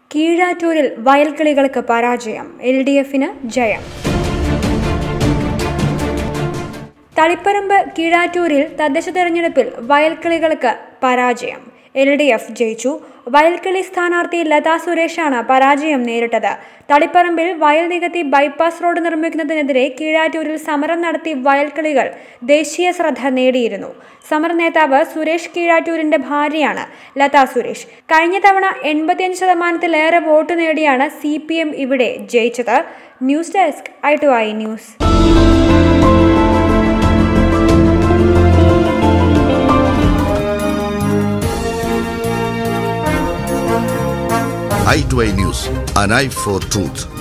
കീഴാറ്റൂരിൽ വയൽക്കിളികൾക്ക് പരാജയം L D എഫിന് ജയം തളിപ്പറമ്പ് കീഴാറ്റൂരിൽ തദ്ദേശ തെരഞ്ഞെടുപ്പിൽ വയൽക്കിളികൾക്ക് പരാജയം എൽ ഡി എഫ് ജയിച്ചു വയൽക്കിളി സ്ഥാനാർത്ഥി ലതാ സുരേഷാണ് പരാജയം നേരിട്ടത് തളിപ്പറമ്പിൽ വയൽ നികത്തി ബൈപ്പാസ് റോഡ് നിർമ്മിക്കുന്നതിനെതിരെ കീഴാറ്റൂരിൽ സമരം നടത്തി വയൽക്കിളികൾ ദേശീയ ശ്രദ്ധ നേടിയിരുന്നു സമര നേതാവ് സുരേഷ് കീഴാറ്റൂരിന്റെ ഭാര്യയാണ് ലതാ സുരേഷ് കഴിഞ്ഞ തവണ എൺപത്തിയഞ്ച് ശതമാനത്തിലേറെ വോട്ട് നേടിയാണ് സി പി എം ഇവിടെ ജയിച്ചത് news desk I two I news i2i News, an eye for truth.